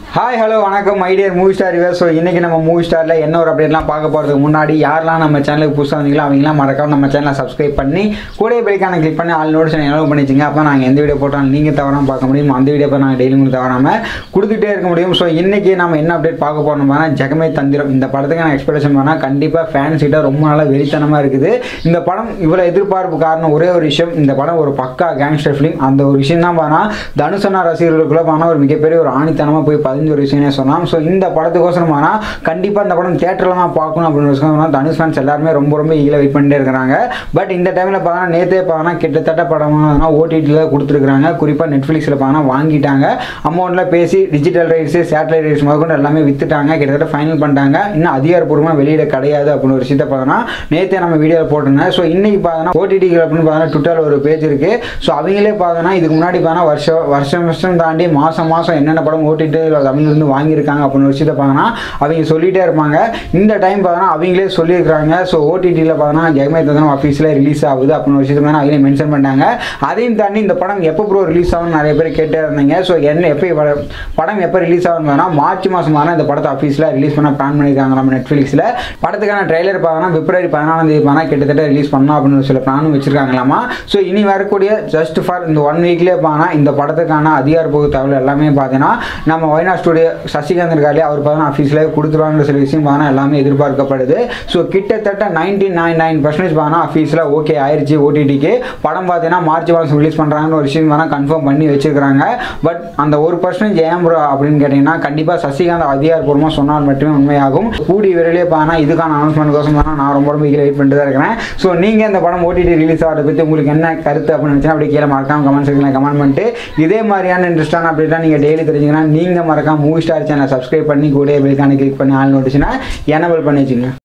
hi hello வணக்கம் ஐடியர் movie star river so இன்றைக்கி நம்ம மூவி ஸ்டாரில் என்ன ஒரு அப்டேட்லாம் பார்க்க போகிறதுக்கு முன்னாடி யாரெல்லாம் நம்ம சேனலுக்கு புதுசாக வந்தீங்களோ அவங்களாம் மறக்காம நம்ம சேனலை சப்ஸ்கிரைப் பண்ணி கூட பெல்க்கான கிளிக் பண்ணி ஆல் நோட்ஸ் எனவு பண்ணிச்சிங்க அப்போ நாங்கள் எந்த வீடியோ போட்டாலும் நீங்கள் தவறாமல் பார்க்க முடியும் அந்த வீடியோ இப்போ நாங்கள் டெய்லி உங்களுக்கு தவறாமல் கொடுத்துட்டே இருக்க முடியும் ஸோ இன்றைக்கி நம்ம என்ன அப்டேட் பார்க்க போகிறோம்னா ஜெகமே தந்திரம் இந்த படத்துக்கான எக்ஸ்பெக்டேஷன் பண்ணால் கண்டிப்பாக ஃபேன்ஸ் கிட்ட ரொம்ப நாளாக வெறித்தனமாக இருக்குது இந்த படம் இவ்வளோ எதிர்பார்ப்பு காரணம் ஒரே ஒரு விஷயம் இந்த படம் ஒரு பக்கா கேங்ஸ்டர் ஃபிலிம் அந்த ஒரு விஷயம் தான் பார்த்தா தனுசனா ரசிகர்களுக்குள்ள பார்த்தா ஒரு மிகப்பெரிய ஒரு ஆணித்தனமாக போய் பதிஞ்சு ஒரு விஷயமே சொல்லலாம் ஸோ இந்த படத்துக்கோசரம் ஆனால் கண்டிப்பாக இந்த படம் தேட்டரில் தான் பார்க்கணும் அப்படின்னு சொன்னா தனுஷ் ஃபேன்ஸ் எல்லாருமே ரொம்ப ரொம்ப ஈகில வெயிட் பண்ணிட்டே இருக்கிறாங்க பட் இந்த டைமில் பார்த்தா நேற்றே பார்த்தா கிட்டத்தட்ட படம் ஓடிடியில் கொடுத்துருக்காங்க குறிப்பாக நெட்ஃப்ளிக்ஸில் பார்த்தா வாங்கிட்டாங்க அமௌண்ட்டில் பேசி டிஜிட்டல் ரைட்ஸு சேட்டலைட் ரைட்ஸ் முதற்கொண்டு எல்லாமே வித்துட்டாங்க கிட்டத்தட்ட ஃபைனல் பண்ணிட்டாங்க இன்னும் அதிகாரப்பூர்வமாக வெளியிட கிடையாது அப்படின்னு ஒரு விஷயத்தை பார்த்தோன்னா நேற்றே நம்ம வீடியோவில் போட்டிருந்தேன் ஸோ இன்னைக்கு பார்த்தோன்னா ஓடிடி அப்படின்னு பார்த்தோன்னா ட்விட்டரில் ஒரு பேஜ் இருக்குது ஸோ அவங்களே பார்த்தோன்னா இதுக்கு முன்னாடி பார்த்தா வருஷம் வருஷம் வருஷம் தாண்டி மாதம் மாதம் என்னென்ன படம் ஓடிடி தமிழ்லேருந்து வாங்கியிருக்காங்க அப்படின்னு ஒரு விஷயத்தை பார்த்தோன்னா அவங்க சொல்லிகிட்டே இருப்பாங்க இந்த டைம் பார்த்தோன்னா அவங்களே சொல்லியிருக்காங்க ஸோ ஓடிடியில் பார்த்தோன்னா ஜெகமே தந்தனம் ஆஃபீஸில் ரிலீஸ் ஆகுது அப்படின்னு ஒரு விஷயத்தை பார்த்தா அவங்களே மென்ஷன் பண்ணாங்க அதையும் தாண்டி இந்த படம் எப்போ ப்ரோ ரிலீஸ் ஆகும்னு நிறைய பேர் கேட்டே இருந்தீங்க ஸோ என்ன எப்போ படம் படம் எப்போ ரிலீஸ் ஆகும்னா மார்ச் மாதம் ஆனால் இந்த படத்தை ஆஃபீஸில் ரிலீஸ் பண்ண பிளான் பண்ணியிருக்காங்க நம்ம நெட்ஃப்ளிக்ஸில் படத்துக்கான ட்ரெய்லர் பார்த்தோன்னா பிப்ரவரி பதினாலாம் தேதி பார்த்தா கிட்டத்தட்ட ரிலீஸ் பண்ணோம் அப்படின்னு சில பிளானும் வச்சிருக்காங்களாமா ஸோ இனி வரக்கூடிய ஜஸ்ட் ஃபார் இந்த ஒன் வீக்லேயே பார்த்தா இந்த படத்துக்கான அதிகாரப்பூர்வ தகவல் எல்லாமே பார்த்தீங்கன்னா நம்ம ஒய்னா ஸ்டுடியோ சசிகாந்த் இருக்காலே அவர் பார்த்தா ஆஃபீஸில் கொடுத்துருவாங்கிற சில விஷயம் பார்த்தா எல்லாமே எதிர்பார்க்கப்படுது ஸோ கிட்டத்தட்ட நைன்டி நைன் நைன் பர்சன்டேஜ் பார்த்தா ஆஃபீஸில் ஓகே ஆயிடுச்சு ஓடிடிக்கு படம் பார்த்தீங்கன்னா மார்ச் மாதம் ரிலீஸ் பண்ணுறாங்கன்னு ஒரு விஷயம் பார்த்தா கன்ஃபார்ம் பண்ணி வச்சிருக்காங்க பட் அந்த ஒரு பர்சன்டேஜ் ஏன் ப்ரோ அப்படின்னு கேட்டிங்கன்னா கண்டிப்பாக சசிகாந்த் அதிகாரப்பூர்வமாக சொன்னால் மட்டுமே உண்மையாகும் கூடி விரைவிலே பார்த்தா இதுக்கான அனௌன்ஸ்மெண்ட் கோசம் தான் நான் ரொம்ப ரொம்ப வெயிட் பண்ணிட்டு தான் இருக்கிறேன் ஸோ நீங்கள் இந்த படம் ஓடிடி ரிலீஸ் ஆகிறத பற்றி உங்களுக்கு என்ன கருத்து அப்படின்னு நினச்சினா அப்படி கீழே மறக்காம கமெண்ட் செக்ஷனில் கமெண்ட் பண்ணிட்டு இதே மாதிரியான இன்ட்ரெஸ்டான அப்டேட்டாக நீங்கள் டெய்லி தெரிஞ்சுக்கணும் நீங்கள் மறக்காம மூவி ஸ்டார் சேனல் சப்ஸ்கிரைப் பண்ணி கூட பெல்கான கிளிக் பண்ணி ஆள் நோட்டிச்சுன்னா எனபிள் பண்ணி வச்சுங்க